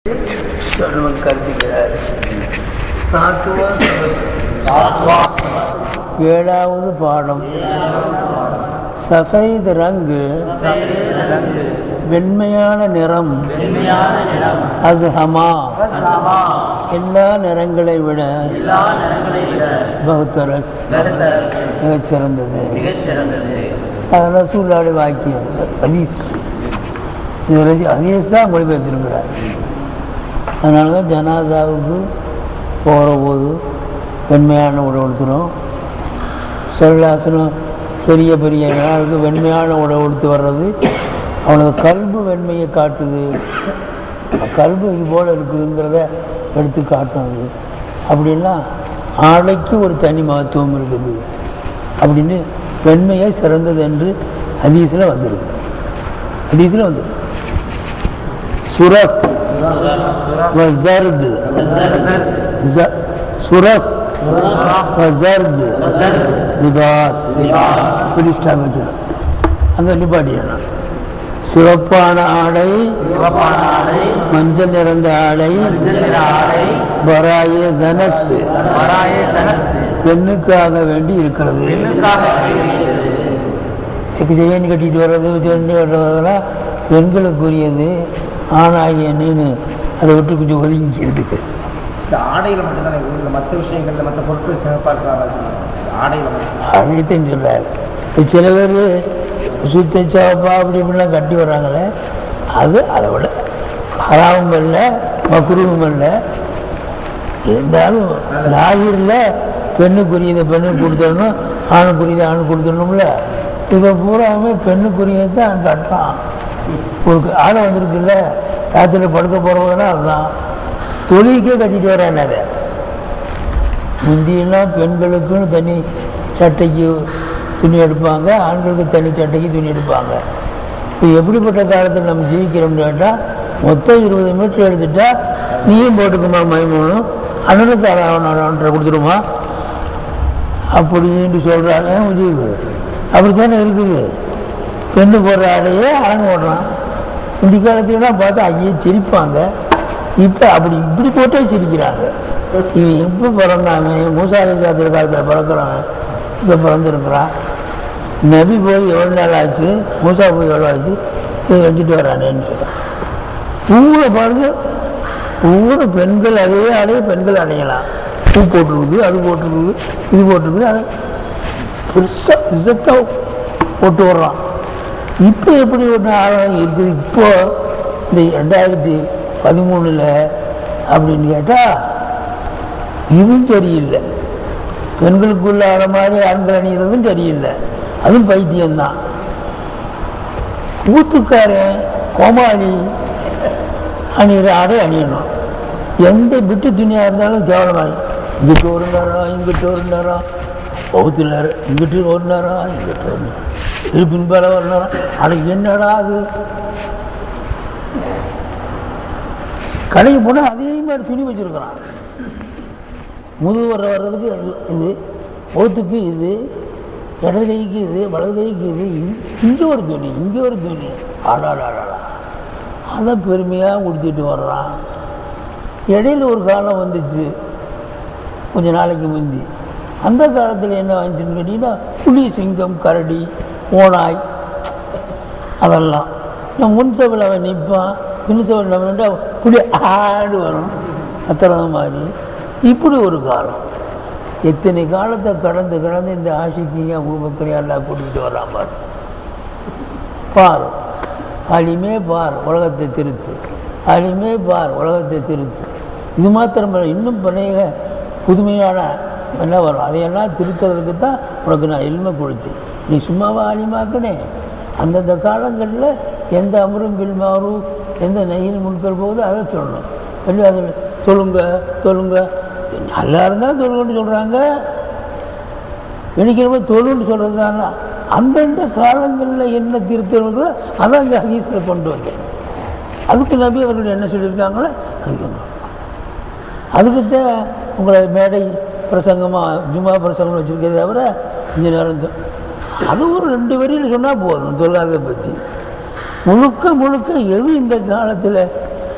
சொல்வன் கற்பிக்கிறார் சாத்துவா ஏழாவது பாடம் சஃபைத் ரங்கு வெண்மையான நிறம் அஸ்ஹமா எல்லா நிறங்களை விட பகுத்தரஸ் மிகச் சிறந்தது அது ரசூல்லாடி வாக்கியம் ஹதீஸ் இது ரசி- ஹதீஸ் தான் மொழிபெயர்த்திருக்கிறார் அதனால தான் ஜனாதாவுக்கு போகிற போது வெண்மையான உடை உடுத்துறோம் சொல்லாசனம் பெரிய பெரிய நாளுக்கு வெண்மையான உடை உடுத்து வர்றது அவனது கல்பு வெண்மையை காட்டுது கல்பு இது போல் இருக்குதுங்கிறத எடுத்து காட்டும் அது அப்படின்னா ஆடைக்கு ஒரு தனி மகத்துவம் இருக்குது அப்படின்னு வெண்மையே சிறந்தது என்று ஹதீஸில் வந்திருக்கு ஹதீஸில் வந்திருக்கு சுரத் வசர்து ز- சுரத் வசர்து லிபாஸ் பிரிஸ்டா வச்சிடும் அங்கே நிப்பாட்டிடணும் சிவப்பான ஆடை மஞ்சள் நிறந்த ஆடை பராய ஜனஸ்து பெண்ணுக்காக வேண்டி இருக்கிறது செக்கு செய்யன்னு கட்டிட்டு வர்றது சென்று வர்றதெல்லாம் பெண்களுக்குரியது ஆணாகிய நீனு அதை விட்டு கொஞ்சம் ஒதுங்கிக்கிறதுக்கு இந்த ஆடையில மட்டும்தான் இல்லை மற்ற விஷயங்கள்ல மற்ற பொருட்கள் சிறப்பாக ஆடையில மட்டும் அனைத்தையும் சொல்கிறார் இப்போ சில பேர் சுத்த சிவப்பா அப்படி இப்படிலாம் கட்டி வர்றாங்களே அது அதை விட ஹராவும் இல்லை மக்குருவும் இல்லை இருந்தாலும் லாகிரில் பெண்ணுக்குரியதை பெண்ணுக்கு கொடுத்துடணும் ஆணுக்குரியதை ஆணுக்கு கொடுத்துடணும்ல இப்போ பூராமே பெண்ணுக்குரியதை தான் கட்டுறான் ஒரு ஆடை வந்திருக்குல்ல ராத்திரி படுக்க போகிறவங்கன்னா அதுதான் தொழிலுக்கே கட்டிட்டு வரான் அதை முந்தியெல்லாம் பெண்களுக்குன்னு தனி சட்டைக்கு துணி எடுப்பாங்க ஆண்களுக்கு தனி சட்டைக்கு துணி எடுப்பாங்க இப்போ எப்படிப்பட்ட காலத்தில் நம்ம ஜீவிக்கிறோம்னு கேட்டால் மொத்தம் இருபது மீட்டர் எடுத்துட்டா நீயும் போட்டுக்குமா மைமூனும் அண்ணனுக்கு அவன் கொடுத்துருமா அப்படின்னு சொல்கிறாங்க முஜீபு அப்படித்தானே இருக்குது பெண்ணு போடுற ஆடையே ஆண் போடுறான் இந்த காலத்துலலாம் பார்த்தா ஐயே சிரிப்பாங்க இப்போ அப்படி இப்படி போட்டே சிரிக்கிறாங்க இவன் எப்போ பிறந்தாங்க மூசாரி சாத்திர காலத்தில் பிறக்கிறாங்க இப்போ பிறந்திருக்கிறான் நபி போய் எவ்வளோ நாள் ஆச்சு மூசா போய் எவ்வளோ ஆச்சு இதை வச்சுட்டு வரானேன்னு சொல்கிறான் பூவை பாருங்க பூவை பெண்கள் அதே ஆடையே பெண்கள் அடையலாம் பூ போட்டிருக்குது அது போட்டிருக்குது இது போட்டிருக்குது அது பெருசாக இசத்தை போட்டு வர்றான் இப்போ எப்படி ஒன்று ஆழம் இருக்குது இப்போ இந்த ரெண்டாயிரத்தி பதிமூணில் அப்படின்னு கேட்டால் இதுவும் சரியில்லை பெண்களுக்குள்ள ஆட மாதிரி ஆண்கள் அணிகிறதும் சரியில்லை அதுவும் பைத்தியம்தான் ஊத்துக்காரன் கோமாளி அணிகிற ஆடை அணியணும் எந்த விட்டு துணியாக இருந்தாலும் கேவலமாக இங்கிட்டு ஒரு நேரம் இங்கிட்டு ஒரு நேரம் பௌத்து நேரம் இங்கிட்டு ஒரு நேரம் இங்கிட்டு ஒரு நேரம் இது பின்பால ஒரு நேரம் அதுக்கு என்னடா அது கடைக்கு போனால் அதே மாதிரி துணி வச்சுருக்கிறான் முதுகு வர வர்றதுக்கு அது- இது ஓத்துக்கு இது இடது கைக்கு இது வலது கைக்கு இது இங்கே ஒரு துணி இங்கே ஒரு துணி ஆடாடாடா அதை பெருமையாக உடுத்திட்டு வர்றான் இடையில ஒரு காலம் வந்துச்சு கொஞ்ச நாளைக்கு முந்தி அந்த காலத்தில் என்ன வந்துச்சுன்னு கேட்டிங்கன்னா புலி சிங்கம் கரடி ஓனாய் அதெல்லாம் நான் முன் சபையில் அவன் நிற்பான் பின் சபையில் அவன் நின்றா புலி ஆடு வரும் அத்தனை மாதிரி இப்படி ஒரு காலம் எத்தனை காலத்தை கடந்து கடந்து இந்த ஆஷிக்கிங்க பூபக்கரையா எல்லாம் கூட்டிகிட்டு வர்றான் பாரு பார் அழிமே பார் உலகத்தை திருத்து அழிமே பார் உலகத்தை திருத்து இது மாத்திரம் இல்ல, இன்னும் பழைய புதுமையான என்ன வரும் அதையெல்லாம் திருத்துறதுக்கு தான் உனக்கு நான் எளிமை கொடுத்தேன் நீ சும்மாவா அழிமாக்கினே அந்தந்த காலங்களில் எந்த அமரும் பில்மாரும் எந்த நெய்யில் முன்கர் போகுதோ அதை சொல்லணும் இல்லை அதில் சொல்லுங்க சொல்லுங்க நல்லா இருந்தால் சொல்லுங்கன்னு சொல்கிறாங்க நினைக்கிறப்ப தொழுன்னு சொல்கிறது தானே அந்தந்த காலங்களில் என்ன திருத்தணுங்களோ அதான் இந்த ஹதீஸில் கொண்டு வந்தேன் அதுக்கு நபி அவர்கள் என்ன சொல்லியிருக்காங்களோ அது கொண்டு வந்தேன். அதுக்குத்தான் உங்களை மேடை பிரசங்கமாக ஜும்மா பிரசங்கம் வச்சுருக்கிறத தவிர இந்த நேரம் தொ- அது ஒரு ரெண்டு வரியில் சொன்னால் போதும் தொல்லாத பற்றி முழுக்க முழுக்க எது இந்த காலத்தில்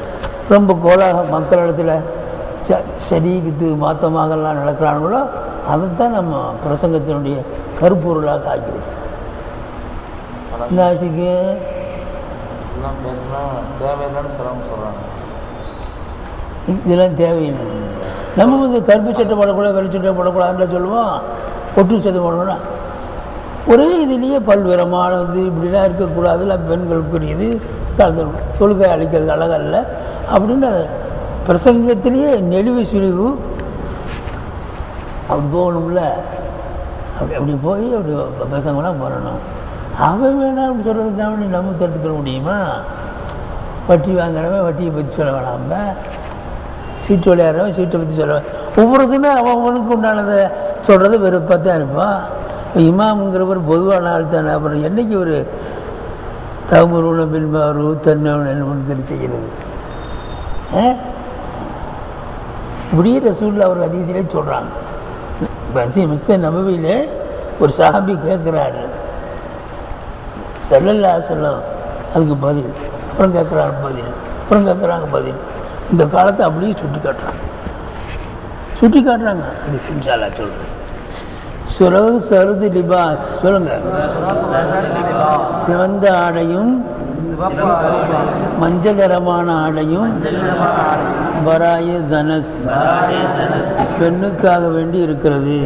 ரொம்ப கோலாக மக்களிடத்தில் ச சரீரத்துக்கு மாத்தமாகலாம் நடக்கிறாங்களோ அதைத்தான் நம்ம பிரசங்கத்தினுடைய கருப்பொருளாக ஆக்கி வச்சோம் இந்த ஆசைக்கு எல்லாம் பேசினா தேவையில்லைன்னு சிலவங்க சொல்கிறாங்க இதெல்லாம் தேவையில்லை நம்ம வந்து கருப்பு சட்டை போடக்கூடாது வெள்ளை சட்டை போடக்கூடாதுன்னு சொல்லுவோம் ஒட்டு சட்டை போடணும் ஒரே இதுலேயே பல்வேறமான வந்து இப்படிலாம் இருக்கக்கூடாது இல்லை பெண்களுக்குரியது கலந்து தொழுகை அழிக்கிறது அழகல்ல அப்படின்னு பிரசங்கத்திலேயே நெளிவு சுழிவு அப்படி போகணும்ல அப்படி அப்படி போய் அப்படி பசங்களாம் போடணும் அவன் வேணாம் அப்படி சொல்கிறது தான் நம்ம தடுத்துக்க முடியுமா வட்டி வாங்குறவன் வட்டியை பற்றி சொல்ல வேணாம சீட்டு விளையாடுறவன் சீட்டை பற்றி சொல்ல ஒவ்வொருத்தருமே அவன் அவனுக்கு உண்டானதை சொல்கிறது வெறுப்பாக தான் இருப்பான் இப்போ இமாமுங்கிறவர் பொதுவான ஆள் தானே அப்புறம் என்னைக்கு ஒரு தவமுருவன பின்பாரு தன்னவன் என்ன செய்கிறது ஆ? இப்படியே ரசூல்ல அவர் அதிசயிலே சொல்கிறாங்க பசி மிஸ்த நபவியிலே ஒரு சாபி கேட்குறாரு செல்லல்லா செல்லம் அதுக்கு பதில் அப்புறம் கேட்குறாங்க பதில் அப்புறம் கேட்குறாங்க பதில் இந்த காலத்தை அப்படியே சுட்டி காட்டுறாங்க சுட்டி காட்டுறாங்க அது சின்சாலா சொல்கிறேன் சுரவு சருது லிபாஸ் சொல்லுங்க சிவந்த ஆடையும் மஞ்சள் நிறமான ஆடையும் பராய ஜனஸ் பெண்ணுக்காக வேண்டி இருக்கிறது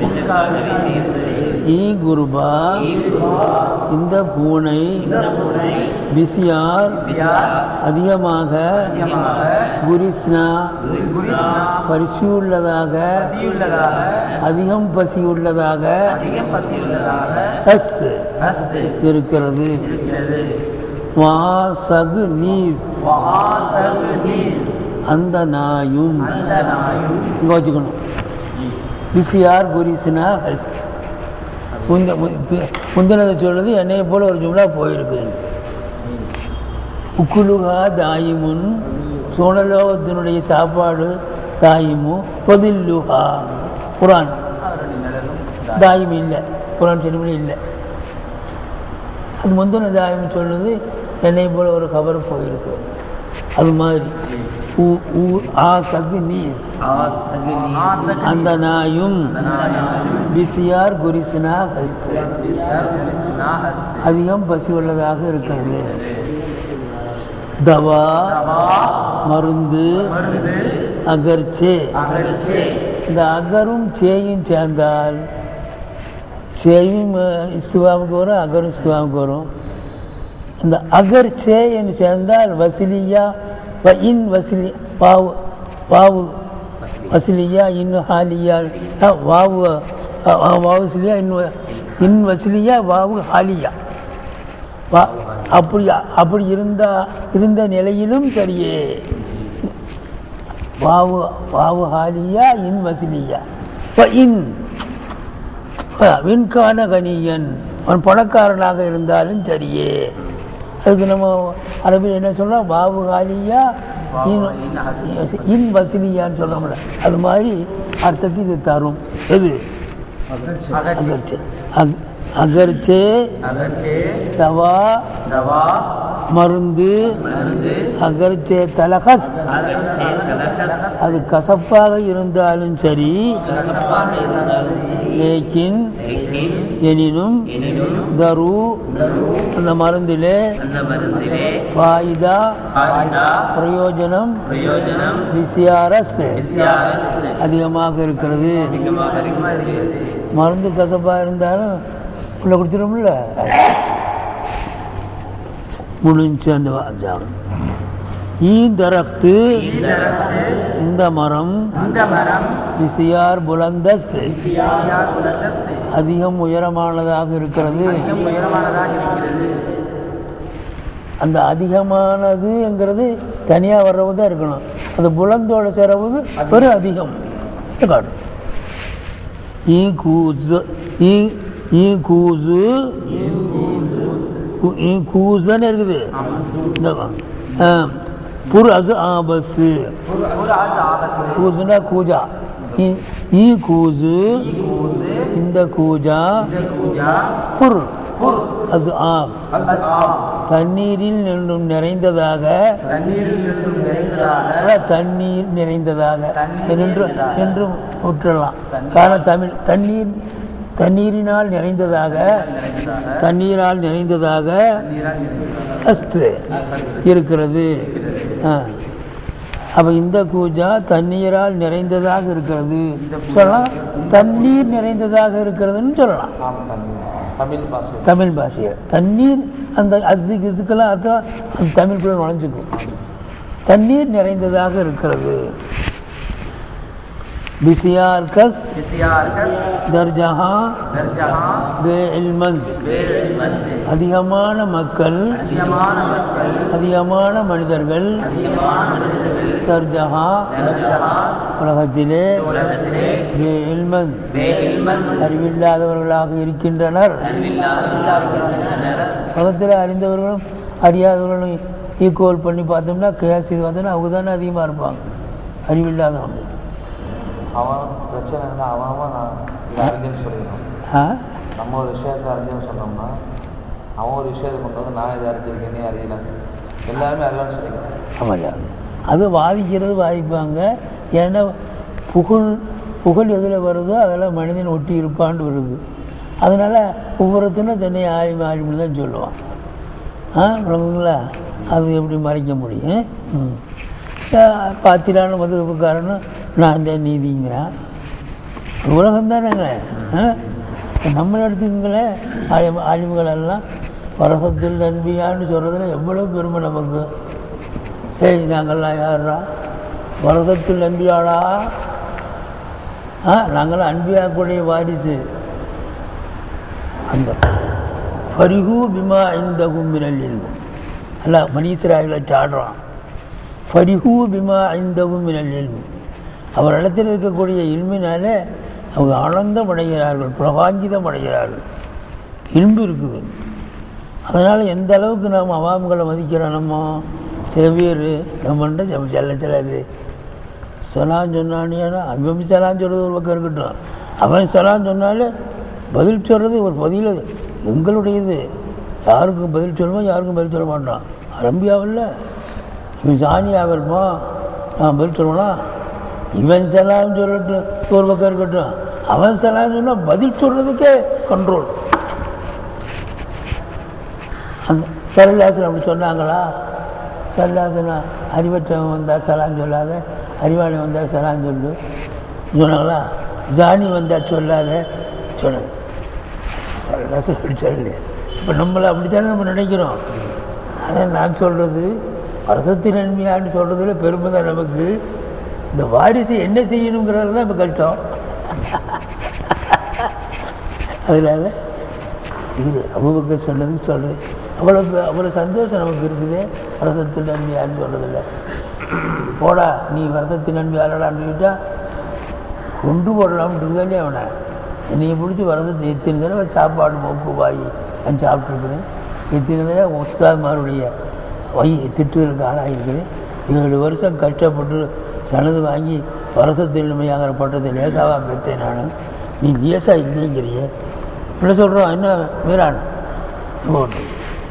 ஈ குருபா இந்த பூனை பிசியார் அதிகமாக குரிஸ்னா பரிசுள்ளதாக அதிகம் பசியுள்ளதாக ஹஸ்த் இருக்கிறது வாசகு நீஸ் அந்த நாயும் இங்க வச்சுக்கணும் பிசியார் குரிஸ்னா ஹஸ்த் முந்த மு- முந்தினதை சொல்றது என்னைய போல ஒரு ஜும்லா போயிருக்கு உக்குலுகா தாயிமுன் சோழலோகத்தினுடைய சாப்பாடு தாயிமு பொதில்லுகா குரான் தாயும் இல்லை குரான் செடிமொழி இல்லை அது முந்தின தாயம் சொல்லுது என்னை போல ஒரு கவர் போயிருக்கு அது மாதிரி ஊ- ஊ- ஆ சகு நீஸ் அந்த நாயும் பிசியார் குரிசினா ஹஸ்து. அதிகம் பசி உள்ளதாக இருக்கிறது தவா மருந்து அகர்ச்சே இந்த அகரும் சேயும் சேர்ந்தால் சேயும் அஹ், இஸ்துவாவுக்கு வரும் அகரும் இஸ்துவாவுக்கு வரும் இந்த அகர் சேன்னு சேர்ந்தால் வசிலியா வ இன் வசிலி வாவு வாவு வசிலியா இன் ஹாலியா அஹ், வாவு அஹ், அஹ், வாவுசிலியா இன் வ- இன் வசிலியா வாவு ஹாலியா வா அப்படி அப்படி இருந்தா இருந்த நிலையிலும் சரியே வாவு வாவு ஹாலியா இன் வசிலியா வ இன் விண்கான கனியன் அவன் பணக்காரனாக இருந்தாலும் சரியே அதுக்கு நம்ம அரபியில் என்ன சொல்றோம் பாபு காலியா இன் இன் வசிலியான்னு சொல்றோம்ல அது மாதிரி அர்த்தத்தை இது தரும் எது அகர்ச்சே அக்- அகர்ச்சே தவா மருந்து அகர்ச்சே தலகஸ் அது கசப்பாக இருந்தாலும் சரி லேக்கின் எனினும் தரு அந்த மருந்திலே ஃபாயிதா பிரயோஜனம் விசியாரஸ் அதிகமாக இருக்கிறது மருந்து கசப்பாக இருந்தாலும் உள்ள குடிச்சிடும்ல முடிஞ்சு அந்த வாஜாவும் ஈ தரத்து இந்த மரம் விசியார் புலந்தஸ் அதிகம் உயரமானதாக இருக்கிறது அந்த அதிகமானதுங்கிறது தனியாக வர்றது தான் இருக்கணும் அந்த புலந்தோட சேரவது ஒரு அதிகம் காட்டும் ஈ கூசு ஈ ஈ கூசு கு- ஈ கூசுன்னு இருக்குது இந்த ஆ, புர் அசு ஆபஸ்து கூசுனா கூஜா ஈ- ஈ கூசு இந்த கூஜா புர் அது ஆம் அது ஆம் தண்ணீரில் நின்றும் நிறைந்ததாக தண்ணீரில் இருந்தும் நிறைந்ததாக அதான் தண்ணீர் நிறைந்ததாக தண்ணீர் என்று நிறைந்ததாக. என்றும் விட்டுறலாம் காரணம் தமிழ் தண்ணீர் தண்ணீரினால் நிறைந்ததாக நிறைந்ததாக தண்ணீரால் நிறைந்ததாக நீரால் நிறைந்ததாக அஸ்து இருக்கிறது அப்போ இந்த கூஜா தண்ணீரால் நிறைந்ததாக இருக்கிறது சொல்லலாம் தண்ணீர் நிறைந்ததாக இருக்கிறதுன்னு சொல்லலாம் ஆம் தமிழ் தமிழ் பாஷை தமிழ் பாஷையில் தண்ணீர் அந்த அசு கிசுக்கெல்லாம் அர்த்தம் அந்த தமிழ்குள்ள நுழைஞ்சுக்கும் தண்ணீர் நிறைந்ததாக இருக்கிறது பிசியார் கஸ் விசியார்கள் தர்ஜஹா தர்ஜஹா பே இல்மந்த் வேறு வந்து அதிகமான மக்கள் அதிகமான மக்கள் அதிகமான மனிதர்கள் அதிகமான மனிதர்கள் தர்ஜஹா தர்ஜஹா உலகத்திலே உலகத்திலே பே இல்மந்த் வேகில்மன் அறிவில்லாதவர்களாக இருக்கின்றனர் அறிவில்லாதவர்கள் உலகத்தில் அறிந்தவர்களும் அறியாதவர்களும் ஈக்குவல் பண்ணி பார்த்தோம்னா கேஸ் இது வந்தோன்னா அவங்க தானே அதிகமாக இருப்பாங்க அறிவில்லாதவங்க அவன் பிரச்சனை இருந்தால் அவன் அவன் நான் இதை அறிஞ்சேன்னு சொல்லிடணும் ஆ நம்ம ஒரு விஷயத்தை அறிஞ்சேன்னு சொன்னோம்னா அவன் ஒரு விஷயத்தை கொண்டு வந்து நான் இதை அறிஞ்சிருக்கேனே அறியல எல்லாருமே அறிவான்னு சொல்லிக்கிறேன் ஆமாய்யா அது வாதிக்கிறது வாதிப்பாங்க ஏன்னா புகழ் புகழ் எதில் வருதோ அதெல்லாம் மனிதன் ஒட்டி இருப்பான்னு வருது அதனால் ஒவ்வொருத்தனும் தன்னை ஆழிமை ஆழிமை தான் சொல்லுவான் ஆ விளங்குங்களா அது எப்படி மறைக்க முடியும் ம் பாத்திரான மதுரப்புக்காரனும் நான் தான் நீதிங்கிறான் உலகம் தானேங்க ஆ நம்ம எடுத்துக்கங்களேன் ஆழிம ஆழிமுகள் எல்லாம் வரசத்தில் நன்பியான்னு சொல்கிறதுல எவ்வளோ பெருமை நமக்கு ஏய் நாங்கள்லாம் யாரா வரதத்தில் நம்பியாளா ஆ நாங்களாம் அன்பியாக்குடைய வாரிசு அந்த பரிகு பிமா இந்த கும்பினல் அல்ல மணீஸ்வராயில் சாடுறான் பரிகு பிமா இந்த கும்பினல் அவரிடத்தில் இருக்கக்கூடிய இல்மினால அவங்க ஆனந்தம் அடைகிறார்கள் பிரகாஞ்சிதம் அடைகிறார்கள் இன்பு இருக்குது அதனால் எந்த அளவுக்கு நாம் அவாம்களை மதிக்கிறோம் நம்ம சில பேர் நம்மகிட்ட செ- செல்ல சிலது சலான் சொன்னானேனா அவன் சலான் சொல்கிறது ஒரு பக்கம் இருக்கட்டும் அவன் சலான் சொன்னாலே பதில் சொல்கிறது ஒரு பதில் எங்களுடையது யாருக்கும் பதில் சொல்லுவோம் யாருக்கும் பதில் சொல்ல மாட்டான் அரம்பியாவில் இவன் சாணியாக இருப்பான் நான் பதில் சொல்லுவானா இவன் சலாம் சொல்லட்டு ஒரு பக்கம் இருக்கட்டும் அவன் சலாம் சொன்னால் பதில் சொல்கிறதுக்கே கண்ட்ரோல் அந்த சரலாசன் அப்படி சொன்னாங்களா சரலாசனா அறிவற்றவன் வந்தால் சலான் சொல்லாத அறிவாளி வந்தால் சலான் சொல்லு சொன்னாங்களா ஜானி வந்தால் சொல்லாத சொன்ன சரலாசன் அப்படி சொல்லலையே இப்போ நம்மளை அப்படித்தானே நம்ம நினைக்கிறோம் அதான் நான் சொல்கிறது வருஷத்தின் நன்மையான்னு சொல்கிறதுல பெருமை தான் நமக்கு இந்த வாரிசு என்ன செய்யணுங்கிறது தான் இப்போ கஷ்டம் அதனால் இது அபுபக்கர் சொன்னதுக்கு சொல்கிறேன் அவ்வளோ அவ்வளோ சந்தோஷம் நமக்கு இருக்குது வரதத்தின் நன்மையான்னு சொல்கிறதில்ல போடா நீ வரதத்தின் நன்மையாளடான்னு சொல்லிட்டா கொண்டு போடலாம்னு இருக்கானே அவனை என்னைய பிடிச்சி வரதத்தை எத்தனை தடவை சாப்பாடு மூக்கு வாய் நான் சாப்பிட்ருக்குறேன் எத்தனை தடவை உஸ்தாத்மாருடைய வை திட்டுதலுக்கு ஆளாகிருக்கிறேன் ஏழு வருஷம் கஷ்டப்பட்டு சனது வாங்கி வரதத்தில் நன்மையாகிற பட்டத்தை லேசாவாக பெற்றேன் நான் நீ லேசா இல்லைங்கிறிய இப்படி சொல்கிறோம் என்ன மீரான் ஓட்டு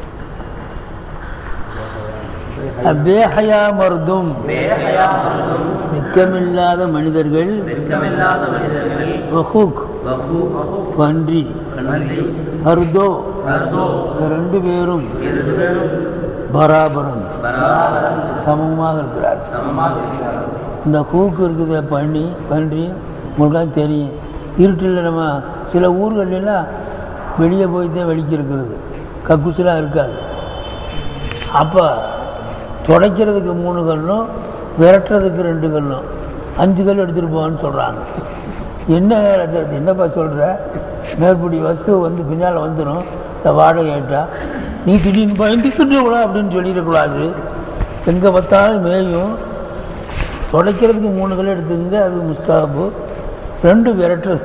பேஹயா மருதும் மிக்கமில்லாத மனிதர்கள் வெட்கமில்லாத மனிதர்கள் வஹூக் வஹு வஹு பன்றி நன்றி அர்தோ கர்தோ இந்த ரெண்டு பேரும் இரண்டு பேரும் பராபரம் பராபரம் சமமாக இருக்கிறார் சமமாக இருக்கிறார்கள் இந்த ஹூக்கு இருக்குது பண்ணி பன்றி உங்களுக்கு தெரியும் இருட்டில் நம்ம சில ஊர்களெல்லாம் வெளியே போய் தான் வெளிக்கு இருக்கிறது கக்குசுலாம் இருக்காது அப்போ துடைக்கிறதுக்கு மூணு கல்லும் விரட்டுறதுக்கு ரெண்டு கல்லும் அஞ்சு கல் எடுத்துகிட்டு போவான்னு சொல்கிறாங்க என்ன விரட்டுறது என்னப்பா சொல்கிற மேற்படி வஸ்து வந்து பின்னால் வந்துடும் இந்த வாடகை ஏட்டா நீ திடீர்னு பயந்துக்கிட்டு கூட அப்படின்னு சொல்லிடக்கூடாது எங்கே பார்த்தாலும் மேயும் துடைக்கிறதுக்கு மூணு கல் எடுத்துங்க அது முஸ்தாபு ரெண்டு விரட்டுறது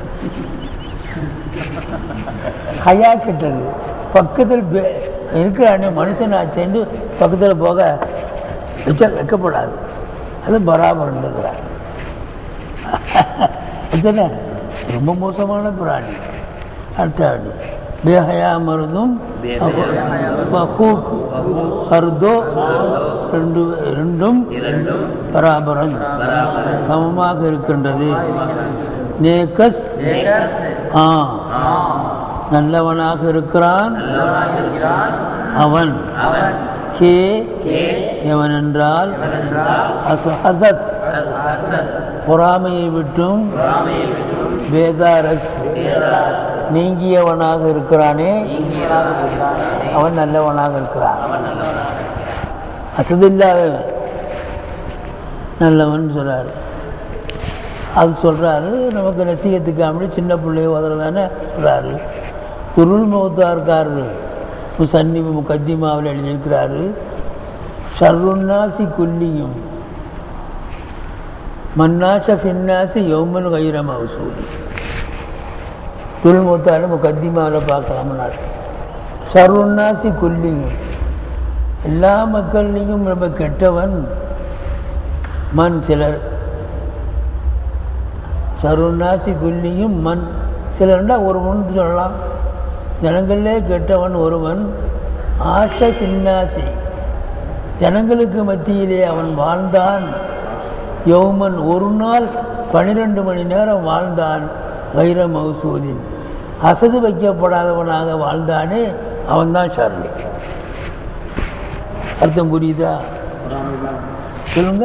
ஹயா கெட்டது பக்கத்தில் பே- இருக்கிறானே மனுஷன் ஆச்சேன்னு பக்கத்தில் போக வச்சா வைக்கப்படாது அது பராபரம் இருக்கிறார் எத்தனை ரொம்ப மோசமான பிராணி அடுத்த ஆடி பேஹயா மருதும் ஹூக் ஹர்தோ ரெண்டு ரெண்டும் பராபரம் சமமாக இருக்கின்றது நேக்கஸ் ஆ நல்லவனாக இருக்கிறான் அவன் கே எவன் என்றால் அச- அசத் பொறாமையை விட்டும் பேதாரஸ் நீங்கியவனாக இருக்கிறானே அவன் நல்லவனாக இருக்கிறான் அசதில்லாதவன் நல்லவன் சொல்றாரு அது சொல்றாரு நமக்கு ரசிகத்துக்கு அப்படி சின்ன பிள்ளைய உதறதானே சொல்றாரு துருள் மௌத்தா இருக்காரு முசன்னி முக்கத்திமாவில் எழுதியிருக்கிறாரு ஷர்ருன்னாசி குல்லியும் மன்னாச ஃபின்னாசி யௌமன் கைர மௌசூலி துருள் மௌத்தாரு முக்கத்திமாவில் பார்க்கலாம்னாரு ஷர்ருன்னாசி குல்லியும் எல்லா மக்கள்லையும் ரொம்ப கெட்டவன் மண் சிலர் சருநாசி குல்லியும் மண் சிலர்னா ஒருவன் சொல்லலாம் ஜனங்களிலே கெட்டவன் ஒருவன் ஆஷ பின்னாசி ஜனங்களுக்கு மத்தியிலே அவன் வாழ்ந்தான் யௌமன் ஒரு நாள் பன்னிரெண்டு மணி நேரம் வாழ்ந்தான் வைர மௌசூதின் அசது வைக்கப்படாதவனாக வாழ்ந்தானே அவன்தான் ஷர்லி அர்த்தம் புரியுதா சொல்லுங்க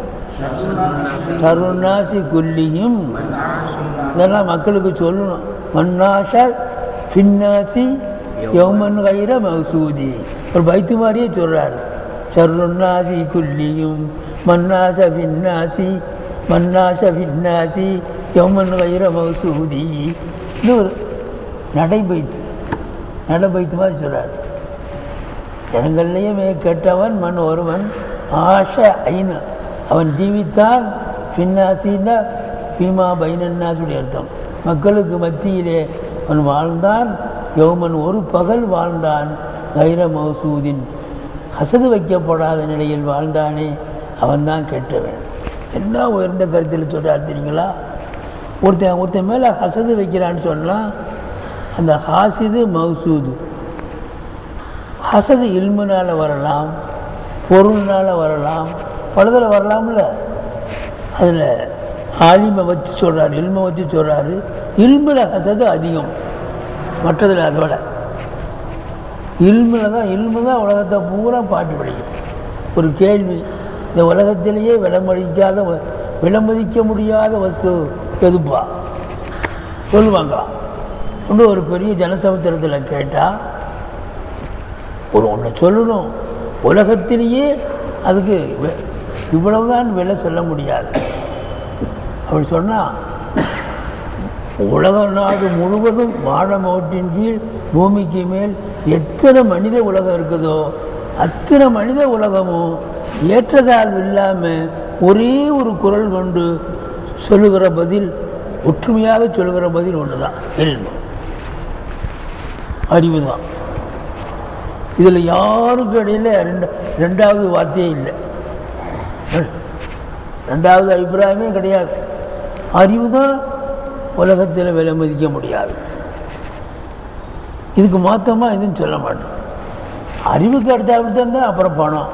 சருநாசி குல்லியும் இதெல்லாம் மக்களுக்கு சொல்லணும் மன்னாஷ பின்னாசி யௌமன் கைர மசூதி ஒரு பைத்து மாதிரியே சொல்றாரு சருநாசி குல்லியும் மன்னாச பின்னாசி மன்னாச பின்னாசி யௌமன் கைர மசூதி இது ஒரு நடைபைத்து நடைபைத்து மாதிரி சொல்றாரு ஜனங்கள்லேயே மிக கெட்டவன் மண் ஒருவன் ஆஷ ஐன அவன் ஜீவித்தான் பின்னாசின்னா பீமா பைனன்னாசுடைய அர்த்தம் மக்களுக்கு மத்தியிலே அவன் வாழ்ந்தான் யௌமன் ஒரு பகல் வாழ்ந்தான் கைர மௌசூதின் ஹசது வைக்கப்படாத நிலையில் வாழ்ந்தானே அவன்தான் கெட்டவன் என்ன உயர்ந்த கருத்தில் சொல்றார் தெரியுங்களா ஒருத்தன் ஒருத்தன் மேலே ஹசது வைக்கிறான்னு சொன்னால் அந்த ஹாசிது மௌசூது ஹசது இல்முனால வரலாம் பொருள்னால வரலாம் பழுதில் வரலாம்ல அதில் ஆலிமை வச்சு சொல்கிறாரு இல்மை வச்சு சொல்கிறாரு இல்மில் ஹசது அதிகம் மற்றதில் அதோட இல்மில் தான் இல்மு தான் உலகத்தை பூரா பாட்டு படிக்கும் ஒரு கேள்வி இந்த உலகத்திலேயே விலமதிக்காத வ- விலமதிக்க முடியாத வஸ்து எதுப்பா சொல்லுவாங்களாம் இன்னும் ஒரு பெரிய ஜனசமுத்திரத்தில் கேட்டால் ஒரு ஒன்றை சொல்லணும் உலகத்திலேயே அதுக்கு வெ- இவ்வளவுதான் விலை சொல்ல முடியாது அப்படி சொன்னால் உலக நாடு முழுவதும் வானமோட்டின் கீழ் பூமிக்கு மேல் எத்தனை மனித உலகம் இருக்குதோ அத்தனை மனித உலகமும் ஏற்றதாழ்வு இல்லாமல் ஒரே ஒரு குரல் கொண்டு சொல்லுகிற பதில் ஒற்றுமையாக சொல்லுகிற பதில் ஒன்று தான் அறிவு தான் இதில் யாருக்கும் இடையில ரெண்டு ரெண்டாவது வார்த்தையே இல்லை ரெண்டாவது அபிப்பிராயமே கிடையாது அறிவு தான் உலகத்தில் விலை மதிக்க முடியாது இதுக்கு மொத்தமாக எதுவும் சொல்ல மாட்டோம் அறிவுக்கு அடுத்தாப்புல தான் அப்புறம் பணம்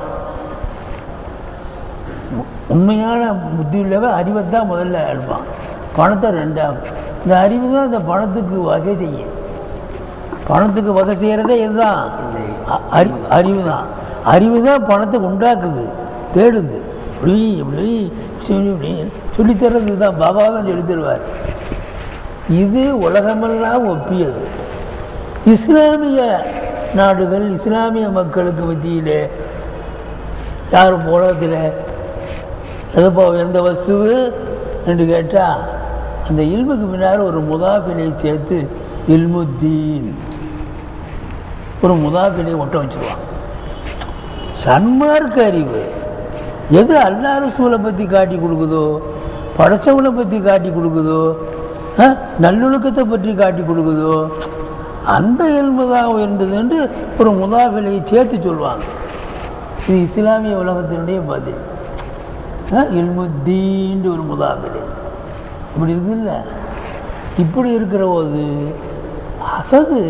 உ- உண்மையான புத்தி உள்ளவன் அறிவை தான் முதல்ல எடுப்பான் பணத்தை ரெண்டாகும் இந்த அறிவு தான் இந்த பணத்துக்கு வகை செய்யும் பணத்துக்கு வகை செய்கிறதே இதுதான் அ- அறி அறிவு தான் அறிவு தான் பணத்தை உண்டாக்குது தேடுது இப்படி இப்படி சொல்லி இப்படி சொல்லித்தர்றது இதுதான் பாபா தான் சொல்லித் தருவார் இது உலகமெல்லாம் ஒப்பியது இஸ்லாமிய நாடுகள் இஸ்லாமிய மக்களுக்கு மத்தியிலே யார் உலகத்தில் எதுப்போ எந்த வஸ்துவு என்று கேட்டால் அந்த இல்முக்கு பின்னால் ஒரு முதாஃபிலை சேர்த்து இல்முத்தீன் ஒரு முதாஃபிலை ஒட்ட வச்சுருவான் சன்மார்க்க அறிவு எது அல்லா ரசூலை பற்றி காட்டி கொடுக்குதோ படைச்சவனை பற்றி காட்டி கொடுக்குதோ ஆ, நல்லொழுக்கத்தை பற்றி காட்டி கொடுக்குதோ அந்த இயல்பு தான் உயர்ந்தது என்று ஒரு முதாஃபிலையை சேர்த்து சொல்லுவாங்க இது இஸ்லாமிய உலகத்தினுடைய பதில் ஆ, இல்முத்தீன் ஒரு முதாஃபிலை இப்படி இருக்குல்ல இப்படி இருக்கிற போது அசது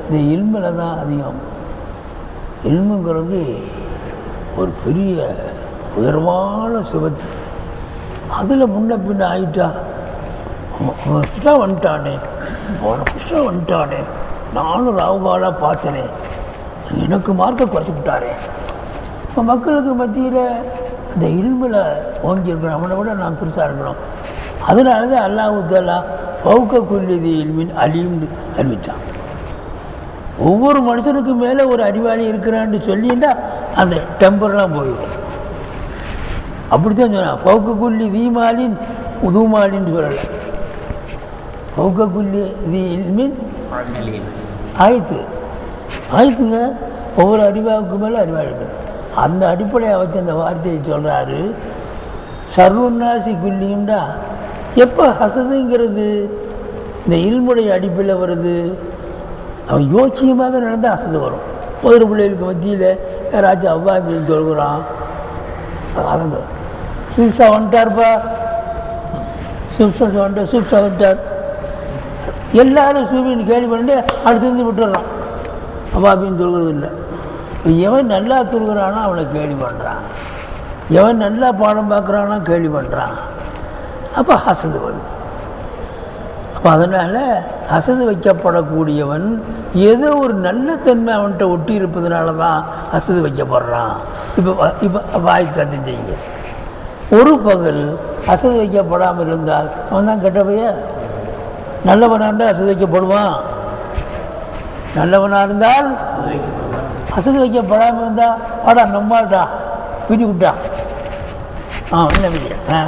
இந்த இல்மில் தான் அதிகம் இல்முங்கிறது ஒரு பெரிய உயர்வான சிவத்து அதில் முன்ன பின்ன ஆயிட்டா அவன் அவன் புதுசாக வந்துட்டானே அவனை புதுசாக வந்துட்டானே நானும் ராவுகாலாக பார்த்தனே எனக்கு மார்க்கை குறைச்சி விட்டாரே இப்போ மக்களுக்கு மத்தியில் இந்த இல்மில் ஓங்கி இருக்கணும் அவனை விட நான் பெருசாக இருக்கணும் அதனால தான் அல்லாஹு தாலா பௌக்க குல்லிதி இல்மின் அலிம்னு அறிவித்தான் ஒவ்வொரு மனுஷனுக்கு மேலே ஒரு அறிவாளி இருக்கிறான்னு சொல்லிட்டா அந்த டெம்பர்லாம் போயிடும் அப்படித்தான் சொன்னான் பௌக்க குல்லி தீமாலின் உதுமாலின்னு சொல்லலை பௌக்க குல்லி தி இல்மின் ஆயித்து ஆயித்துங்க ஒவ்வொரு அறிவாவுக்கு மேலே அறிவாளி இருக்கு. அந்த அடிப்படையை வச்சு அந்த வார்த்தையை சொல்கிறாரு சர்வநாசி குல்லியும்டா எப்போ ஹசதுங்கிறது இந்த இல்முடைய அடிப்பில் வருது அவன் யோக்கியமாக தான் நடந்தால் அசது வரும் ஒரு பிள்ளைகளுக்கு மத்தியில் யாராச்சும் அவ்வா அப்படின்னு சொல்கிறான் அதான் சூப்ஸா வந்துட்டார்ப்பா சூப்ஸா வந்துட்டார் சூப்ஸா வந்துட்டார் எல்லாரும் சூபின்னு கேள்வி பண்ணிட்டு அடுத்து வந்து விட்டுறான் அவாபின்னு சொல்கிறது இல்லை இப்போ எவன் நல்லா துருகிறானோ அவனை கேள்வி பண்ணுறான் எவன் நல்லா பாடம் பார்க்குறானோ கேள்வி பண்ணுறான் அப்போ ஹசது வருது அப்போ அதனால் ஹசது வைக்கப்படக்கூடியவன் ஏதோ ஒரு நல்ல தன்மை அவன்கிட்ட ஒட்டி இருப்பதனால தான் ஹசது வைக்கப்படுறான் இப்போ இப்போ வாய் கத்து செய்யுங்க ஒரு பகல் அசது வைக்கப்படாமல் இருந்தால் அவன் தான் கெட்ட பையன் நல்லவனாக இருந்தால் அசது வைக்கப்படுவான் நல்லவனாக இருந்தால் அசது வைக்கப்படாமல் இருந்தால் வாடா நம்மாடா பிடி விட்டா ஆ என்ன பிடி ஆ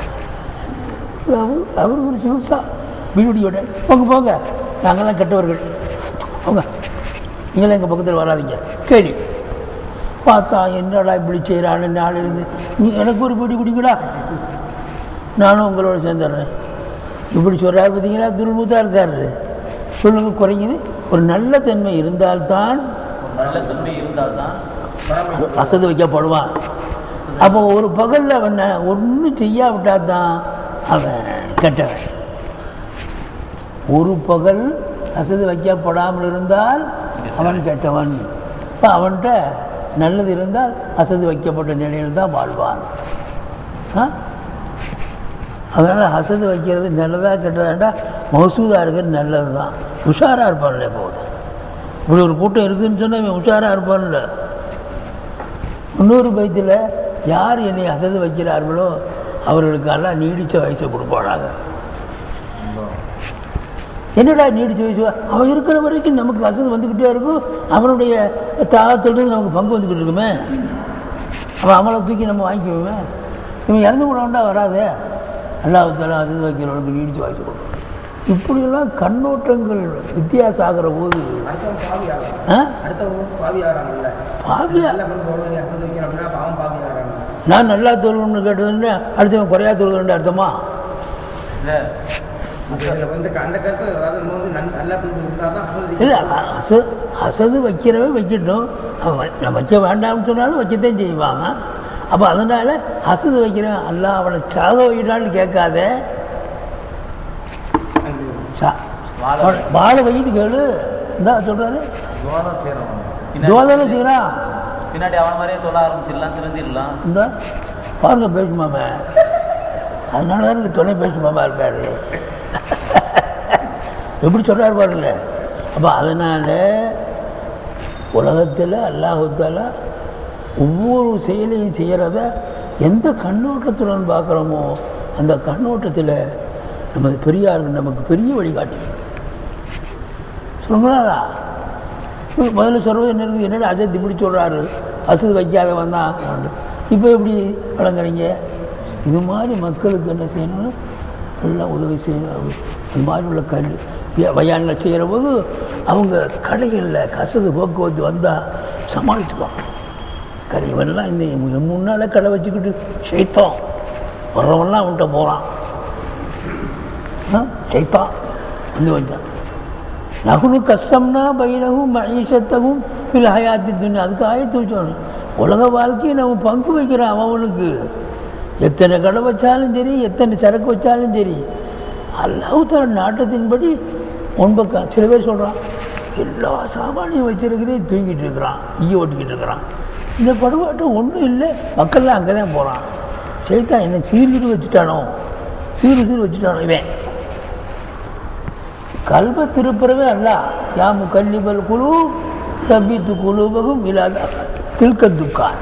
அவர் அவர் ஒரு சிவசா வீடு விட போங்க போங்க நாங்கள்லாம் கெட்டவர்கள் போங்க நீங்களும் எங்கள் பக்கத்தில் வராதீங்க கேள்வி பார்த்தா என்னடா இப்படி செய்கிறான்னு நாள் இருந்து நீ எனக்கு ஒரு பிடி பிடிக்கூடா நானும் உங்களோட சேர்ந்துடுறேன் இப்படி சொல்கிறாரு பார்த்தீங்களா துருமுத்தாக இருக்காரு சொல்லுங்க குறையுது ஒரு நல்ல தன்மை இருந்தால்தான் நல்ல தன்மை இருந்தால்தான் அசது வைக்கப்படுவான் அப்போ ஒரு பகலில் அவன் ஒன்றும் செய்யாவிட்டால் தான் அவன் கெட்டவன் ஒரு பகல் அசது வைக்கப்படாமல் இருந்தால் அவன் கெட்டவன் இப்போ அவன்கிட்ட நல்லது இருந்தால் அசது வைக்கப்பட்ட நிலையில் தான் வாழ்வான் ஆ அதனால் அசது வைக்கிறது நல்லதாக கெட்டதாண்டா மகசூதாக இருக்கிறது நல்லது தான் உஷாராக இருப்பான்ல போகுது இப்படி ஒரு கூட்டம் இருக்குதுன்னு சொன்னால் இவன் உஷாராக இருப்பான்ல இன்னொரு பயத்தில் யார் என்னை அசது வைக்கிறார்களோ அவர்களுக்கெல்லாம் நீடித்த வயசை கொடுப்பானாங்க என்னடா நீடிச்ச வயசு அவன் இருக்கிற வரைக்கும் நமக்கு அசது வந்துக்கிட்டே இருக்கும் அவனுடைய தாகத்திலிருந்து நமக்கு பங்கு வந்துக்கிட்டு இருக்குமே அவன் அவளை தூக்கி நம்ம வாங்கிக்குவோமே இவன் இறந்து போனவன்டா வராதே அல்லாஹால அசது வைக்கிறவனுக்கு நீடிச்சு வயசு கொடுக்கும் இப்படியெல்லாம் கண்ணோட்டங்கள் வித்தியாசம் ஆகிற போது அடுத்தவன் பாவி ஆகிறான் ஆ அடுத்தவன் பாவி ஆகிறாங்கல்ல பாவியா நல்ல பண்ணி போகணும் அசது வைக்கணும் அப்படின்னா பாவம் பாவி ஆகிறாங்க நான் நல்லா தொழுகணும்னு கேட்டதுன்னு அடுத்தவன் குறையா தொழுகணும்னு அர்த்தமா இல்லை அப்போ இதில் வந்து அந்த கருத்து அதாவது நம்ம வந்து நன் நல்ல பண்ணி இருந்தால் தான் அசது இல்லை அச அசது வைக்கிறவன் வைக்கட்டும் அவன் வை- நான் வைக்க வேண்டாம்னு சொன்னாலும் வைக்கத்தான் செய்வாங்க அப்போ அதனால் அசது வைக்கிறவன் அல்ல அவனை சாக வைக்கிறான்னு கேட்காத சா- வாழ அவன் வாழ வைன்னு கேளு இந்த சொல்கிறாரு துவாரம் செய்கிறவன் தோதனை செய்கிறான் பின்னாடி அவன மாதிரியே தொல்ல ஆரம்பிச்சிடலாம் திருந்திடலாம் இந்த பாருங்க பேசுமாம அதனால தான் இந்த துணை பேசுமாமா இருக்காரு எப்படி சொல்றாரு பாருங்க அப்போ அதனால் உலகத்தில் அல்லாஹுத்தால ஒவ்வொரு செயலையும் செய்கிறத எந்த கண்ணோட்டத்துடன் பார்க்குறோமோ அந்த கண்ணோட்டத்தில் நமது பெரியார் நமக்கு பெரிய வழிகாட்டி சொல்லுங்களா முதல்ல சொல்கிறது என்ன இருக்குது என்னடா அஜத் இப்படி சொல்கிறாரு அசது வைக்காதவன் தான் இப்போ எப்படி வழங்குறீங்க இது மாதிரி மக்களுக்கு என்ன செய்யணும் எல்லாம் உதவி செய்யணும் அது மாதிரி உள்ள கல் வயானில் செய்கிற போது அவங்க கடைகளில் கசது போக்குவரத்து வந்தால் சமாளிச்சுக்குவாங்க கடை இவன்லாம் இந்த இவன் முன்னால் கடை வச்சுக்கிட்டு ஷைத்தோம் வர்றவன்லாம் அவன்கிட்ட போகிறான் ஆ ஷைத்தான் வந்து வந்தான் நகுனு கஷ்டம்னா பைரவும் மகிஷத்தவும் பில் ஹயாத்தி துணி அதுக்கு ஆயத்து வச்சோம் உலக வாழ்க்கையை நம்ம பங்கு வைக்கிறோம் அவனுக்கு எத்தனை கடை வச்சாலும் சரி எத்தனை சரக்கு வச்சாலும் சரி அல்லாஹ் தர நாட்டத்தின்படி முன்பக்கம் சில பேர் சொல்கிறான் எல்லா சாமானியும் வச்சிருக்கிறதே தூங்கிட்டு இருக்கிறான் ஈய ஓட்டிக்கிட்டு இருக்கிறான் இந்த படுபாட்டம் ஒன்றும் இல்லை மக்கள்லாம் அங்கே தான் போகிறான் சைத்தான் என்ன சீர்கிட்டு வச்சுட்டானோ சீரு சீர் வச்சுட்டானோ இவன் கல்வ திருப்புறவே அல்ல யாமு கல்லிபல் குழு சபித்து குழுவகும் இல்லாத தில்க துக்கான்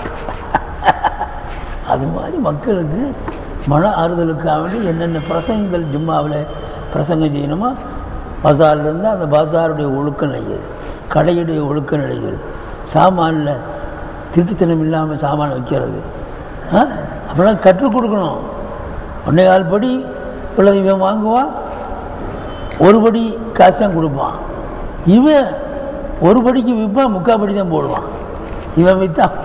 அது மாதிரி மக்களுக்கு மன ஆறுதலுக்காக வேண்டி என்னென்ன பிரசங்கங்கள் ஜும்மாவில் பிரசங்கம் செய்யணுமோ பஜாரில் இருந்தால் அந்த பஜாருடைய ஒழுக்க நிலைகள் கடையுடைய ஒழுக்க நிலைகள் சாமானில் திருட்டுத்தனம் இல்லாமல் சாமானை வைக்கிறது ஆ அப்படிலாம் கற்றுக் கொடுக்கணும் ஒன்றே கால் படி உள்ளது இவன் வாங்குவான் ஒரு படி காசு தான் கொடுப்பான் இவன் ஒரு படிக்கு விற்பான் முக்கால் படி தான் போடுவான் இவன் விற்றான்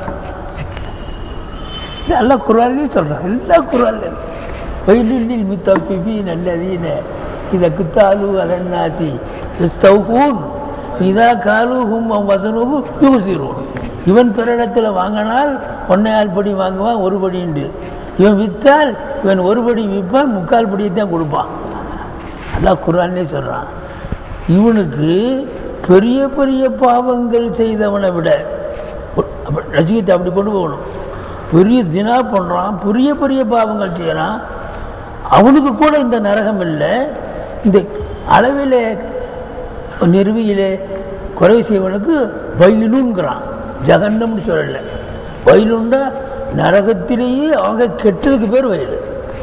எல்லா குரான்லையும் சொல்கிறான் எல்லா குரான்லையும் வயலில் மித்தப்பிபி நல்லதீன இதை குத்தாலு அலன்னாசி ஸ்தௌகூன் இதா காலுகும் வசனுகும் யூசிரும் இவன் பிறடத்தில் வாங்கினால் ஒன்னையால் படி வாங்குவான் ஒரு படிண்டு இவன் விற்றால் இவன் ஒரு படி விற்பான் முக்கால் படியை தான் கொடுப்பான் அல்லாஹ் குரானே சொல்கிறான் இவனுக்கு பெரிய பெரிய பாவங்கள் செய்தவனை விட அப்ப- ரசிகத்தை அப்படி கொண்டு போகணும் பெரிய தினா பண்ணுறான் பெரிய பெரிய பாவங்கள் செய்கிறான் அவனுக்கு கூட இந்த நரகம் இல்லை இந்த அளவிலே நிறுவியிலே குறைவு செய்வனுக்கு வயலுங்கிறான் ஜகன்னம்னு சொல்லலை வயலுண்டா நரகத்திலேயே அவங்க கெட்டதுக்கு பேர் வயலு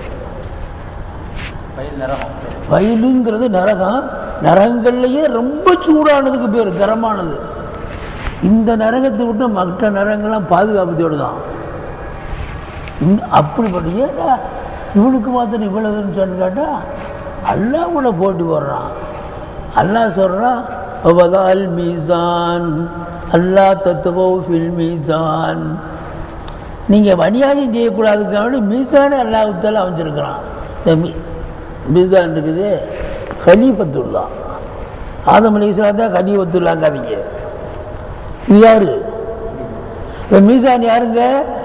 பயில் நிறம் வயலுங்கிறது நரகம் நரகங்கள்லேயே ரொம்ப சூடானதுக்கு பேர் கரமானது இந்த நரகத்தை விட்டு மற்ற நரகங்கள்லாம் பாதுகாப்பத்தோடு தான் இந்த அப்படிப்பட்ட ஏடா இவனுக்கு மாத்திரம் இவ்வளவுன்னு சொல்லி கேட்டா அல்லாஹ் கூட போட்டு போடுறான் அல்லாஹ் சொல்கிறான் அவதால் மீசான் அல்லாஹ் தத்துவோ ஃபில் மீசான் நீங்கள் அநியாயம் செய்யக்கூடாதுக்காக மீசானே அல்லாஹுத்தால அமைச்சிருக்கிறான் இந்த மீ மீசான் இருக்குது ஹலீஃபத்துல்லா ஆதம் அலி இஸ்லாம் தான் ஹலீஃபத்துல்லாங்காதீங்க இது யாரு இந்த மீசான் யாருங்க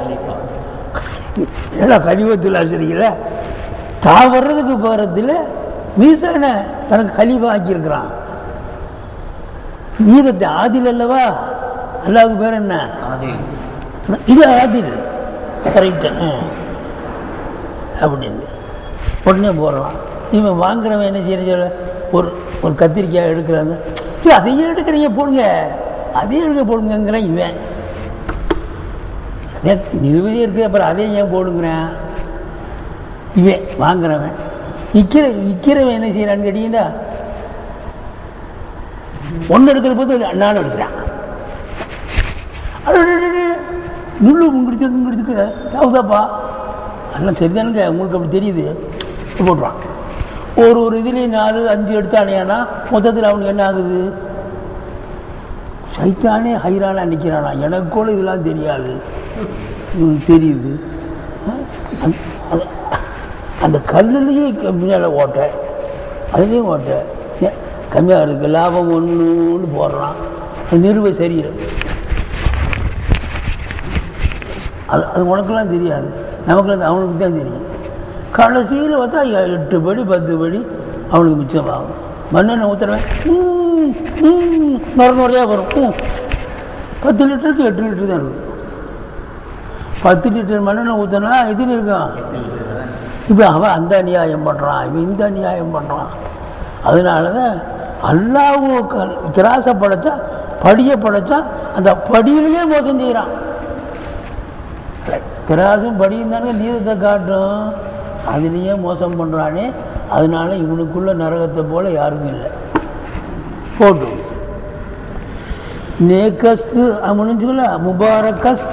ஏன்னா கலிபத்துல்லா சரிங்கள தான் வர்றதுக்கு போகிறதுல மீசானை தனக்கு கலிஃபா ஆக்கியிருக்கிறான் நீதத்தை ஆதில் அல்லவா அல்லாவுக்கு பேர் என்ன இது ஆதில் கரெக்டு அப்படின்னு உடனே போடுறான் இவன் வாங்குறவன் என்ன செய்யணும் சொல்ல ஒரு ஒரு கத்திரிக்காய் எடுக்கிறாங்க "ஐயோ, அதையே எடுக்கிறீங்க போடுங்க அதையே எடுக்க போடுங்கிறான் இவன் நிறுவதி இருக்குது அப்புறம் அதையும் ஏன் போடுங்கிறேன் இவன் வாங்குறவன் விற்கிற விற்கிறவன் என்ன செய்யறான்னு கேட்டீங்கன்னா ஒன்று எடுக்கிற போது நானும் எடுக்கிறேன் அடடடடட, முள்ளு முங்கிடுச்சு முங்கிடுச்சுக்கு தாவுதாப்பா அதெல்லாம் சரிதானுங்க உங்களுக்கு அப்படி தெரியுது போட்டுருவான் ஒரு ஒரு இதுலேயும் நாலு அஞ்சு எடுத்தானேனா மொத்தத்தில் அவனுக்கு என்ன ஆகுது சைத்தானே ஹைரானா நிற்கிறானா எனக்கு கூட இதெல்லாம் தெரியாது இவனுக்கு தெரியுது அஹ், அந்த- அந்த- அந்த கல்லுலேயே கம்மியாக ஓட்டை அதுலேயும் ஓட்டை ஏன், கம்மியாக இருக்குது லாபம் ஒன்றுன்னு போடுறான் அது நிறுவ சரியில்லை அது அது உனக்கெல்லாம் தெரியாது நமக்கு அவனுக்கு தான் தெரியும் கடைசியில் பார்த்தா எ- எட்டு படி பத்து படி அவனுக்கு மிச்சமாகும் மண்ணெண்ணெய் ஊற்றுறவன் நுர நுறையாக வரும் ம். பத்து லிட்டருக்கு எட்டு லிட்டர் தான் இருக்கும் பத்து லிட்டர் மண்ணெண்ணெய் ஊற்றினா எதில் இருக்கும் இப்போ அவன் அந்த அநியாயம் பண்ணுறான் இவன் இந்த அநியாயம் பண்ணுறான் அதனால தான் அல்லாவும் திராசை படைச்சா படியை படைச்சா அந்த படியிலேயே மோசம் செய்கிறான் திராசும் படியும் தானே நீதத்தை காட்டும் அதுலேயே மோசம் பண்ணுறானே அதனால இவனுக்குள்ள நரகத்தை போல யாருக்கும் இல்லை போட்டு நேக்கஸ் அவனு சொல்ல முபாரக்கஸ்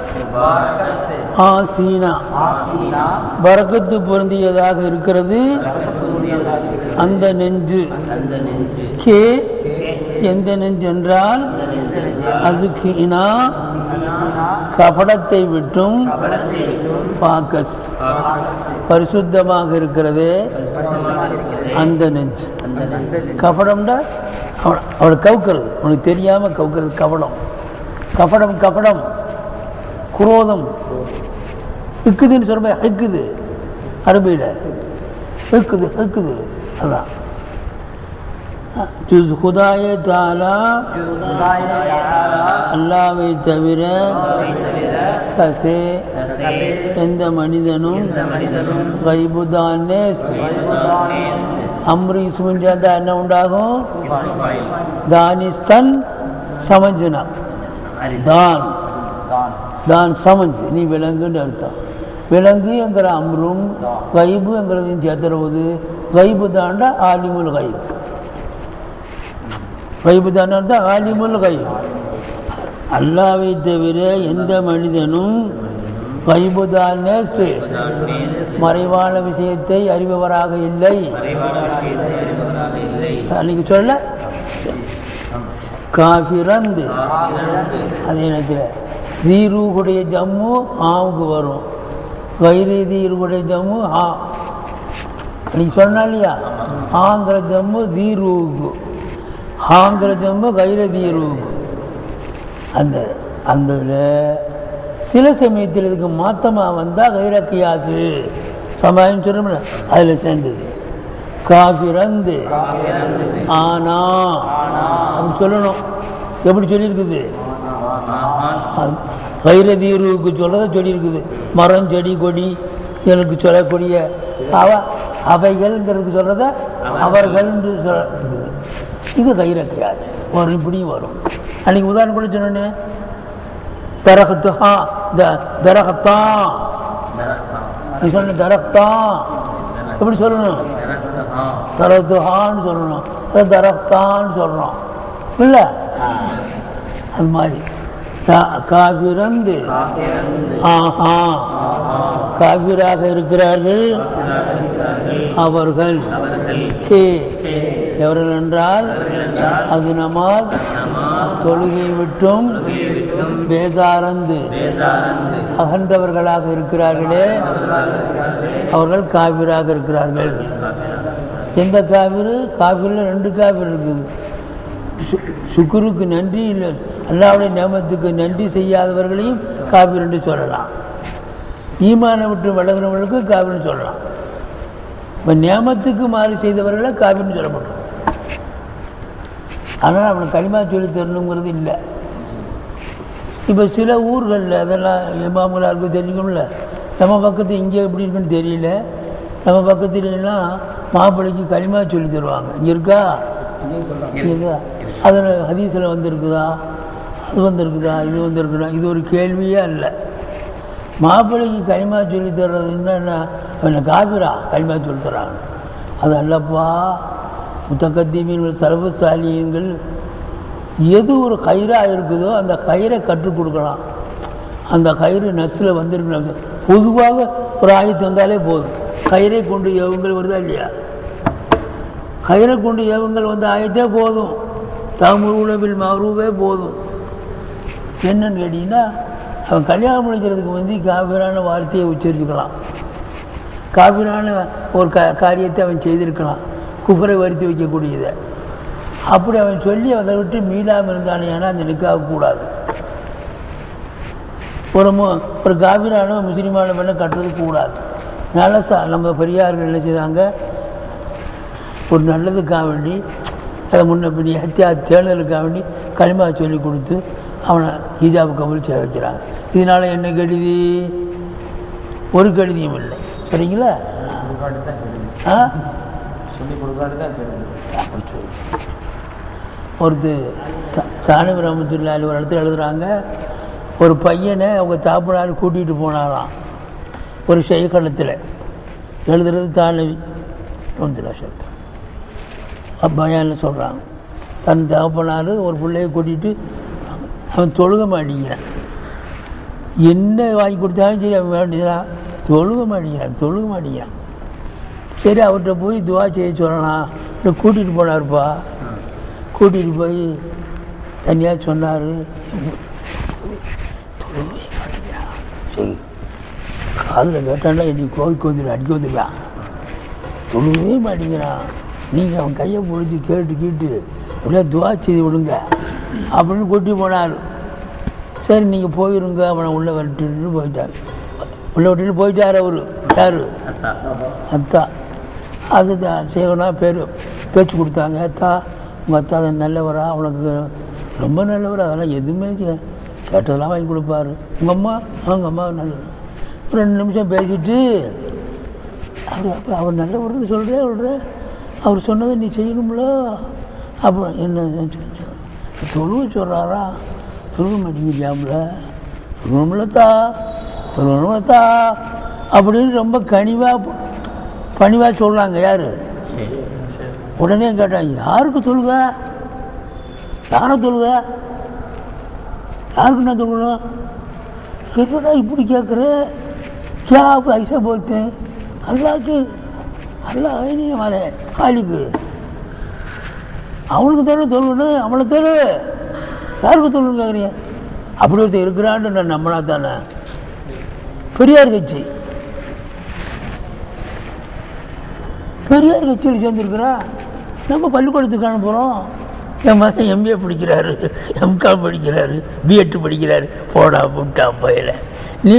ஆசீனா பரக்கத்து பொருந்தியதாக இருக்கிறது அந்த நெஞ்சு கே எந்த நெஞ்சு என்றால் அதுக்கினா கபடத்தை விட்டும் பாக்கஸ் பரிசுத்தமாக இருக்கிறது அந்த நெஞ்சு கபடம்டா அவன் அவனை கவுக்கிறது உனக்கு தெரியாமல் கவுக்கிறது கபடம் கபடம் கபடம் குரோதம் ஹிக்குதுன்னு சொல்லும்போது ஹிக்குது அரபியில் ஹிக்குது ஹிக்குது அதான் ஜுஸ் ஹுதாய தாலா அல்லாவை தவிர கசே எந்த மனிதனும் கைபுதானே அம்ரி இஸ்முன் சேர்ந்தா என்ன உண்டாகும் தானிஸ்தான் சமஞ்சுனா தான் தான் சமஞ்சு நீ விலங்குன்னு அர்த்தம் விலங்கு என்கிற அம்ரும் கைபு என்கிறதையும் சேர்த்துறது கைபு தாண்டா ஆலிமுல் கைபு கைபு தாண்டா ஆலிமுல் கைபு அல்லாவை தவிர எந்த மனிதனும் கைபுதானே மறைவான விஷயத்தை அறிபவராக இல்லை அன்னைக்கு சொல்ல காபிரந்து அதே நேரத்தில் தீருகுடைய ஜம்மு ஆவுக்கு வரும் வைரி தீருகுடைய ஜம்மு ஆ அன்னைக்கு சொன்னா இல்லையா ஆங்கிற ஜம்மு தீருகு ஆங்கிற ஜம்மு கைர தீருகு அந்த அந்த சில சமயத்தில் இதுக்கு மாத்தமாக வந்தால் கைரக்கியாசு சமாயம் சொல்லும்ல அதில் சேர்ந்தது காபிரந்து ஆனா அப்படி சொல்லணும் எப்படி சொல்லியிருக்குது வைரதீருவுக்கு சொல்றத சொல்லியிருக்குது மரம் செடி கொடி எனக்கு சொல்லக்கூடிய அவ அவைகள்ங்கிறதுக்கு சொல்றத அவர்கள் சொல்ல இது கைரக்கியாசு ஒரு இப்படியும் வரும் அன்னைக்கு உதாரணம் கூட சொன்னேன் தரகத்து ஹா தரகத்தான் நீ சொன்ன தரகத்தான் எப்படி சொல்லணும் தரத்துஹான்னு சொல்லணும் தரப்தான்னு சொல்கிறோம் இல்லை அது மாதிரி காபிரந்து ஆஹா காபிராக இருக்கிறார்கள் அவர்கள் கே எவர்கள் என்றால் அது நமாஸ் தொழுகை விட்டும் பேசாரந்து அகன்றவர்களாக இருக்கிறார்களே அவர்கள் காவிராக இருக்கிறார்கள் எந்த காவிரு காவிரில் ரெண்டு காவிரி இருக்குது சு- சுக்குருக்கு நன்றி இல்லை அல்லாவுடைய நியமத்துக்கு நன்றி செய்யாதவர்களையும் காவிரி என்று சொல்லலாம் ஈமானை விட்டு விலகினவர்களுக்கு காவிரின்னு சொல்லலாம் இப்போ நியமத்துக்கு மாறி செய்தவர்களை காவிரின்னு சொல்லப்பட்டோம் ஆனால் அவனுக்கு களிமா சொல்லி தரணுங்கிறது இல்லை இப்போ சில ஊர்களில் அதெல்லாம் இமாமுலாருக்கு தெரிஞ்சுக்கணும்ல நம்ம பக்கத்து இங்கே எப்படி இருக்குன்னு தெரியல நம்ம பக்கத்துல எல்லாம் மாப்பிள்ளைக்கு களிமா சொல்லி தருவாங்க இங்கே இருக்கா இங்க இருக்கா அதில் ஹதீஸில் வந்திருக்குதா அது வந்திருக்குதா இது வந்திருக்குதா இது ஒரு கேள்வியே இல்லை மாப்பிள்ளைக்கு களிமா சொல்லி தர்றதுன்னா என்ன என்ன காபிரா களிமா சொல்லி தர்றாங்க அது அல்லப்பா முத்தக்கத்தீமீன்கள் சர்வசாலியங்கள் எது ஒரு கயிறாக இருக்குதோ அந்த கயிறை கற்றுக் கொடுக்கலாம் அந்த கயிறு நஸ்ஸில் வந்திருக்கு பொதுவாக ஒரு ஆயத்து வந்தாலே போதும் கயிறை கொண்டு ஏவுங்கள் வருதா இல்லையா கயிறை கொண்டு ஏவுங்கள் வந்த ஆயத்தே போதும் தாமுர் உணவில் மருவே போதும் என்னன்னு கேட்டிங்கன்னா அவன் கல்யாணம் முடிக்கிறதுக்கு வந்து காபிரான வார்த்தையை உச்சரிச்சுக்கலாம் காபிரான ஒரு க காரியத்தை அவன் செய்திருக்கலாம் குஃபரை வருத்தி வைக்கக்கூடியதை அப்படி அவன் சொல்லி அதை விட்டு மீளாமல் இருந்தானேனா அந்த நிற்காக கூடாது ஒரு மு ஒரு காபிரான முஸ்லீமான பெண்ணை கட்டுறது கூடாது நல்ல சா நம்ம பெரியார்கள் என்ன செய்தாங்க ஒரு நல்லதுக்காக வேண்டி அதை முன்ன பின்னி ஹத்தியா தேர்தலுக்காக வேண்டி களிமா சொல்லி கொடுத்து அவனை ஹிஜாபு கமல் செய்ய வைக்கிறாங்க இதனால் என்ன கெடுதி ஒரு கெடுதியும் இல்லை சரிங்களா கொடுக்காட்டி தான் கெடுது ஆ சொல்லி கொடுக்காட்டி தான் கெடுது அப்படி சொல்லு. ஒருத்தர் த- தானவி ரமத்துல்லாலி ஒரு இடத்துல எழுதுறாங்க ஒரு பையனை அவங்க தாப்பனார் கூட்டிகிட்டு போனாராம் ஒரு செய்கலத்தில் எழுதுறது தானவி ரமத்துல்லா சொல்கிறேன் பயானில் சொல்கிறாங்க தன் தகப்பனார் ஒரு பிள்ளைய கூட்டிகிட்டு அவன் தொழுக மாட்டேங்கிறான் என்ன வாங்கி கொடுத்தாலும் சரி அவன் வேண்டியதான் தொழுக மாட்டேங்கிறான் தொழுக மாட்டேங்கிறான் சரி அவர்கிட்ட போய் துவா செய்ய சொல்லலாம் இல்லை கூட்டிகிட்டு போனார்ப்பா கூட்டிகிட்டு போய் தனியாக சொன்னார் தொழுகவே மாட்டேங்கிறான் சரி காதில் கேட்டாண்டா இன்னைக்கு கோவிலுக்கு வந்துடு அடிக்க வந்துடுறான் தொழுகவே மாட்டேங்கிறான் நீங்கள் அவன் கையை பிடிச்சி கேட்டு கேட்டு அப்படியே துவா செய்து விடுங்க அப்படின்னு கூட்டி போனார் சரி நீங்கள் போயிருங்க அவனை உள்ளே விட்டுட்டு போயிட்டார் உள்ளே விட்டுட்டு போயிட்டார் அவர் யார் அத்தா அது செய்யணும் பேர் பேச்சு கொடுத்தாங்க அத்தா உங்கள் அத்தா நல்லவரா உனக்கு ரொம்ப நல்லவர் அதெல்லாம் எதுவுமே கே- கேட்டதெல்லாம் வாங்கி கொடுப்பாரு உங்கள் அம்மா அவங்க அம்மா நல்லது ஒரு ரெண்டு நிமிஷம் பேசிட்டு அவர் அப்போ அவர் நல்லவர்னு சொல்கிறே சொல்கிற அவர் சொன்னதை நீ செய்யணும்ல அப்புறம் என்ன தொழுவ சொல்கிறாரா தொழுவ மாட்டேங்கிறியாம்ல தொழுவம்லத்தா தொழுவம்லத்தா அப்படின்னு ரொம்ப கனிவாக பணிவாக சொல்கிறாங்க யார் உடனே கேட்டாங்க யாருக்கு தொழுக யாரை தொழுக யாருக்கு நான் தொழுகணும் என்னடா இப்படி கேட்குற क्या आप ऐसा बोलते हैं अल्लाह के अल्लाह है नहीं हमारे खालिक அவனுக்கு தானே தொழுகணும் அவனை தொழு யாருக்கு தொழுன்னு கேட்குறீங்க அப்படி ஒருத்தர் இருக்கிறான்னு நான் நம்பினா தானே பெரியார் கட்சி பெரியார் கட்சியில் சேர்ந்துருக்குறா நம்ம பள்ளிக்கூடத்துக்கு அனுப்புகிறோம் என் மகன் எம்ஏ படிக்கிறாரு எம்காம் படிக்கிறாரு பிஎட் படிக்கிறாரு போடா புட்டா பயில நீ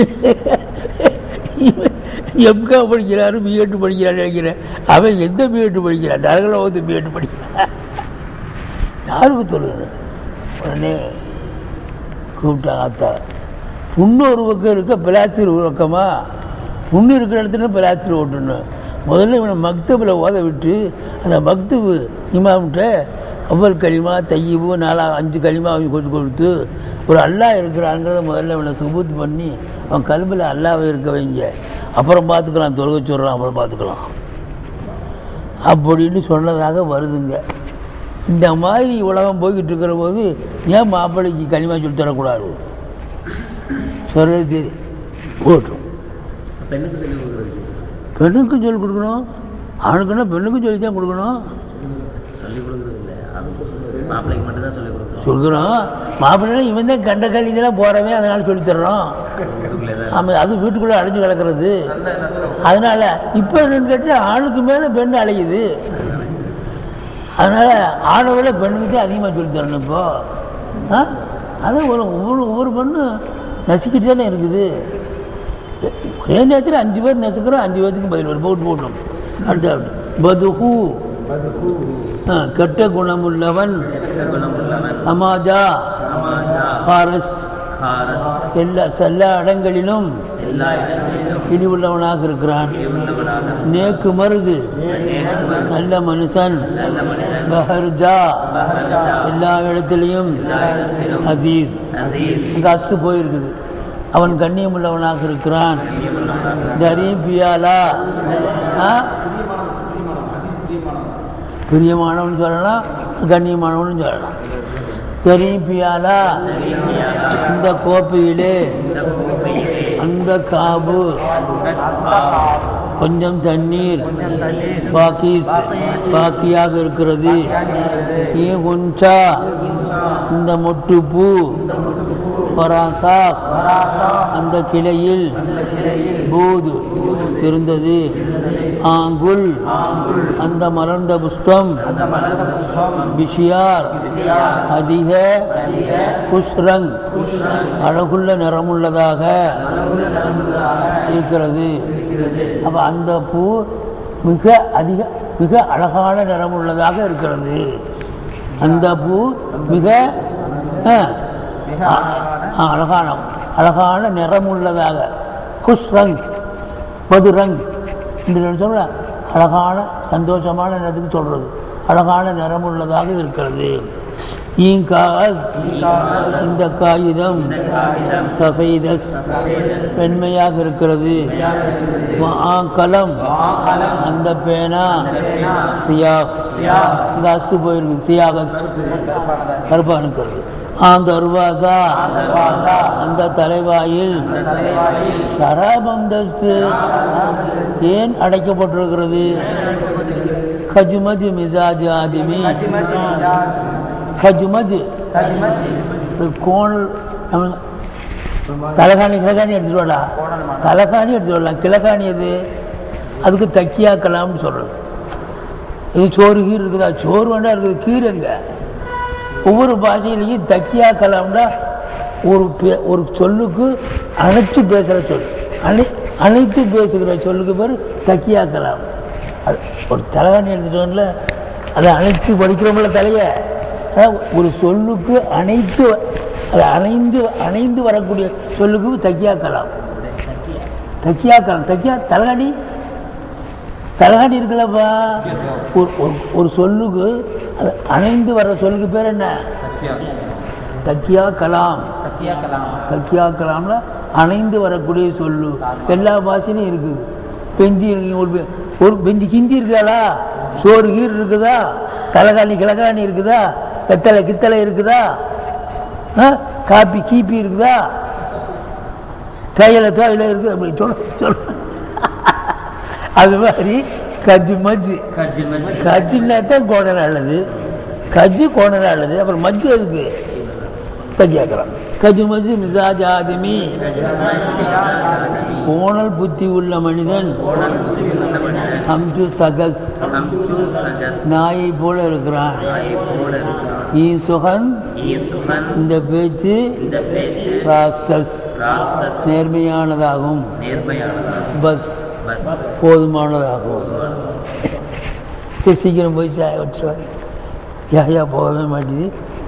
எம்காம் படிக்கிறாரு பிஎட் படிக்கிறாரு நினைக்கிறேன் அவன் எந்த பிஎட் படிக்கிறான் நரகலோகத்து பிஎட் படிக்கிறான் யாருக்கு சொல்லுங்க உடனே கூப்பிட்டாங்க அத்தா புண்ணு ஒரு பக்கம் இருக்க பிளாஸ்டிக் ஒரு பக்கமா புண்ணு இருக்கிற இடத்துல பிளாஸ்டிக் ஓட்டணும் முதல்ல இவனை மக்தபில் ஓத விட்டு அந்த மக்தபு இமாம்கிட்ட அவ்வல் களிமா தையீபு நாலா அஞ்சு களிமா அவங்க கொடுத்து கொடுத்து ஒரு அல்லாஹ் இருக்கிறாங்கிறத முதல்ல இவனை சுபூத் பண்ணி அவன் கல்வியில் அல்லாவை இருக்க வைங்க அப்புறம் பார்த்துக்கலாம் தொழுகை சொல்கிறான் அப்புறம் பார்த்துக்கலாம் அப்படின்னு சொன்னதாக வருதுங்க இந்த மாதிரி உலகம் போய்கிட்டு இருக்கிற போது ஏன் மாப்பிள்ளைக்கு களிமா சொல்லி தரக்கூடாது சொல்றது தெரியும் போட்டும் பெண்ணுக்கு சொல்லி கொடுக்குறது பெண்ணுக்கும் சொல்லி கொடுக்கணும் ஆணுக்குன்னா பெண்ணுக்கும் சொல்லி தான் கொடுக்கணும் சொல்லி கொடுக்குறது இல்லை அது மாப்பிள்ளைக்கு மட்டும்தான் சொல்லி கொடுக்குறோம் சொல்கிறோம் மாப்பிள்ளை இவன் தான் கண்ட கழிந்தெல்லாம் போகிறவன் அதனால சொல்லித் தர்றோம் வீட்டுக்குள்ளே தான் ஆமாம் அது வீட்டுக்குள்ளே அடைஞ்சு கிடக்கிறது அதனால் இப்போ என்னன்னு கேட்டால் ஆணுக்கு மேலே பெண் அலையுது அதனால் ஆணை விட பெண்ணுக்கு தான் அதிகமாக சொல்லி தரணும் இப்போ ஆ அது ஒரு ஒவ்வொரு ஒவ்வொரு பெண்ணும் நசுக்கிட்டு தானே இருக்குது ஒரே நேரத்தில் அஞ்சு பேர் நசுக்கிறோம் அஞ்சு பேர்த்துக்கு பதில் ஒரு போட்டு போட்டோம் அடுத்த பதுஹூ ஆ, கெட்ட குணமுள்ளவன் அமாஜா ஹாரஸ் எல்லா எல்லா இடங்களிலும் இழிவுள்ளவனாக இருக்கிறான் நேக்கு மருது நல்ல மனுஷன் பஹர்ஜா எல்லா இடத்துலையும் அசீஸ் இந்த அஸ்து போயிருக்குது அவன் கண்ணியம் உள்ளவனாக இருக்கிறான் தரீம் பியாலா ஆ? பிரியமானவன் சொல்லலாம் கண்ணியமானவன் சொல்லலாம் தெரியும் பியாலா இந்த கோப்பையிலே அந்த காபு கொஞ்சம் தண்ணீர் பாக்கி பாக்கியாக இருக்கிறது ஏ குஞ்சா இந்த மொட்டுப்பூ பராசா அந்த கிளையில் பூது இருந்தது ஆங்குல் அந்த மலர்ந்த புஷ்பம் பிஷியார் அதிக குஷ்ரங் அழகுள்ள நிறமுள்ளதாக இருக்கிறது அப்ப அந்த பூ மிக அதிக மிக அழகான நிறமுள்ளதாக இருக்கிறது அந்த பூ மிக ஆ, ஆ, அழகான அழகான நிறமுள்ளதாக குஷ்ரங் மதுரங் என்று சொல்ல அழகான சந்தோஷமான நிறத்துக்கு சொல்றது அழகான நிறமுள்ளதாக இருக்கிறது ஈங்காஸ் இந்த காகிதம் சஃபைதஸ் வெண்மையாக இருக்கிறது கலம் அந்த பேனா சியாக் இந்த அஸ்து போயிருக்கு சியாகஸ் கருப்பா இருக்கிறது அந்த அருவாசா அந்த தலைவாயில் சராபந்தஸ்து ஏன் அடைக்கப்பட்டிருக்கிறது கஜ்மஜ் மிசாஜ் ஆதிமி கஜ்மஜ் இது கோணல் நம்ம தலைகாணி கிழக்காணி எடுத்துட்டு வரலாம் தலைகாணி எடுத்துட்டு வரலாம் கிழக்காணி எது அதுக்கு தக்கியாக்கலாம்னு சொல்றது இது சோறு கீர் இருக்குதா சோறு வேண்டா இருக்குது கீர் எங்க ஒவ்வொரு பாஷையிலையும் தக்கியாக்கலாம்னா ஒரு பே ஒரு சொல்லுக்கு அணைச்சு பேசுகிற சொல் அணை அனைத்து பேசுகிற சொல்லுக்கு பேர் தக்கியாக்கலாம் அது ஒரு தலைகாணி எடுத்துட்டோம்ல அதை அணைச்சு படிக்கிறோம்ல தலைய அதான் ஒரு சொல்லுக்கு அனைத்து அது அணைந்து அணைந்து வரக்கூடிய சொல்லுக்கு தக்கியாக்கலாம் தக்கியாக்கலாம் தக்கியா தலகாணி தலகாணி இருக்குல்லப்பா ஒரு ஒரு- ஒரு சொல்லுக்கு அது அணைந்து வர்ற சொல்லுக்கு பேர் என்ன தக்கியா கலாம் சத்தியா கலாம் தக்கியா கலாம்ல அணைந்து வரக்கூடிய சொல்லு எல்லா பாஷையிலும் இருக்குது பெஞ்சி இருக்கு ஒரு பெ- ஒரு பெஞ்சு கிஞ்சி இருக்காளா சோறு கீர் இருக்குதா தலைகாணி கிழக்காணி இருக்குதா வெத்தலை கித்தலை இருக்குதா ஆ? காப்பி கீப்பி இருக்குதா தேயிலை தேயிலை இருக்குது அப்படி சொல்ல சொல்ல அது மாதிரி கஜ்ஜு மஜ்ஜு கஜ்ஜுன்னா தான் கோணல் ஆளுது கஜ்ஜு கோணல் ஆளுது அப்புறம் மஜ்ஜு அதுக்கு கேட்குறான் கஜு மஜு மிசாஜ் ஆதமி கோணல் புத்தி உள்ள மனிதன் அம்சு சகஸ் நாயை போல இருக்கிறான் ஈ சுகன் இந்த பேச்சு ராஸ்டஸ் நேர்மையானதாகும் பஸ் போதுமானதாகும் சரி சீக்கிரம் போய் சாய வச்சுருவாங்க யாயா போகவே மாட்டேது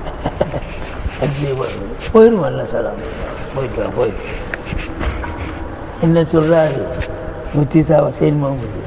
போயிடும் நல்ல சார் போயிட்டு போயிட்டு என்ன சொல்கிறாரு முத்தி சாவா செயல் முகமது